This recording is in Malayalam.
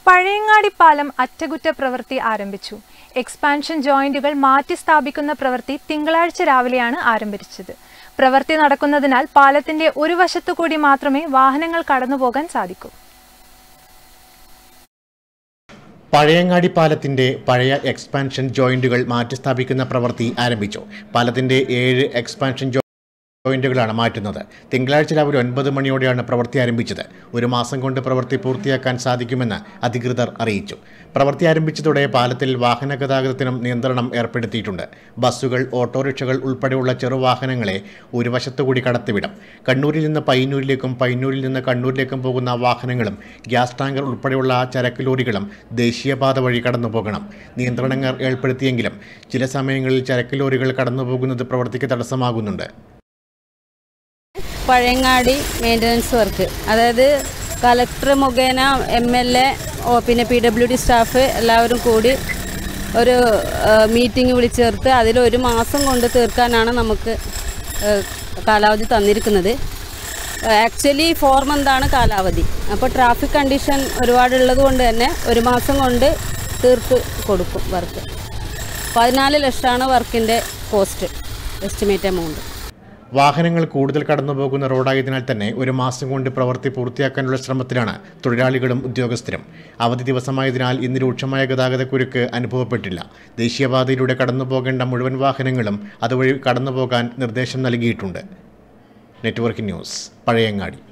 പഴയങ്ങാടി പാലം അറ്റകുറ്റപ്രവൃത്തി ആരംഭിച്ചു എക്സ്പാൻഷൻ ജോയിന്റുകൾ മാറ്റി സ്ഥാപിക്കുന്ന പ്രവൃത്തി തിങ്കളാഴ്ച രാവിലെയാണ് ആരംഭിച്ചത് പ്രവൃത്തി നടക്കുന്നതിനാൽ പാലത്തിന്റെ ഒരു വശത്തു കൂടി മാത്രമേ വാഹനങ്ങൾ കടന്നുപോകാൻ സാധിക്കൂ പഴയങ്ങാടി പാലത്തിന്റെ പഴയ എക്സ്പാൻഷൻ ജോയിന്റുകൾ മാറ്റിസ്ഥാപിക്കുന്ന പ്രവൃത്തി ആരംഭിച്ചു പാലത്തിന്റെ ഏഴ് എക്സ്പാൻഷൻ ജോ- ജോയിന്റുകളാണ് മാറ്റുന്നത് തിങ്കളാഴ്ച രാവിലെ ഒൻപത് മണിയോടെയാണ് പ്രവൃത്തി ആരംഭിച്ചത് ഒരു മാസം കൊണ്ട് പ്രവൃത്തി പൂർത്തിയാക്കാൻ സാധിക്കുമെന്ന് അധികൃതർ അറിയിച്ചു പ്രവൃത്തി ആരംഭിച്ചതോടെ പാലത്തിൽ വാഹന ഗതാഗതത്തിനും നിയന്ത്രണം ഏർപ്പെടുത്തിയിട്ടുണ്ട് ബസ്സുകൾ ഓട്ടോറിക്ഷകൾ ഉൾപ്പെടെയുള്ള ചെറുവാഹനങ്ങളെ ഒരു വശത്തുകൂടി കടത്തിവിടും കണ്ണൂരിൽ നിന്ന് പയ്യന്നൂരിലേക്കും പയ്യന്നൂരിൽ നിന്ന് കണ്ണൂരിലേക്കും പോകുന്ന വാഹനങ്ങളും ഗ്യാസ് ടാങ്കർ ഉൾപ്പെടെയുള്ള ചരക്ക് ലോറികളും ദേശീയപാത വഴി കടന്നു പോകണം നിയന്ത്രണങ്ങൾ ഏർപ്പെടുത്തിയെങ്കിലും ചില സമയങ്ങളിൽ ചരക്ക് ലോറികൾ കടന്നു പോകുന്നത് പ്രവൃത്തിക്ക് തടസ്സമാകുന്നുണ്ട് പഴയങ്ങാടി മെയിൻ്റനൻസ് വർക്ക് അതായത് കളക്ടർ മുഖേന എം എൽ എ പിന്നെ പി ഡബ്ല്യു ഡി സ്റ്റാഫ് എല്ലാവരും കൂടി ഒരു മീറ്റിംഗ് വിളിച്ചു ചേർത്ത് അതിൽ ഒരു മാസം കൊണ്ട് തീർക്കാനാണ് നമുക്ക് ഏ, കാലാവധി തന്നിരിക്കുന്നത് ആക്ച്വലി ഫോർ മന്താണ് കാലാവധി അപ്പോൾ ട്രാഫിക് കണ്ടീഷൻ ഒരുപാടുള്ളത് കൊണ്ട് തന്നെ ഒരു മാസം കൊണ്ട് തീർത്ത് കൊടുക്കും വർക്ക് പതിനാല് ലക്ഷമാണ് വർക്കിൻ്റെ കോസ്റ്റ് എസ്റ്റിമേറ്റ് എമൗണ്ട് വാഹനങ്ങൾ കൂടുതൽ കടന്നുപോകുന്ന റോഡായതിനാൽ തന്നെ ഒരു മാസം കൊണ്ട് പ്രവൃത്തി പൂർത്തിയാക്കാനുള്ള ശ്രമത്തിലാണ് തൊഴിലാളികളും ഉദ്യോഗസ്ഥരും അവധി ദിവസമായതിനാൽ ഇന്ന് രൂക്ഷമായ ഗതാഗതക്കുരുക്ക് അനുഭവപ്പെട്ടില്ല ദേശീയപാതയിലൂടെ കടന്നുപോകേണ്ട മുഴുവൻ വാഹനങ്ങളും അതുവഴി കടന്നുപോകാൻ നിർദ്ദേശം നൽകിയിട്ടുണ്ട് നെറ്റ്വർക്ക് ന്യൂസ് പഴയങ്ങാടി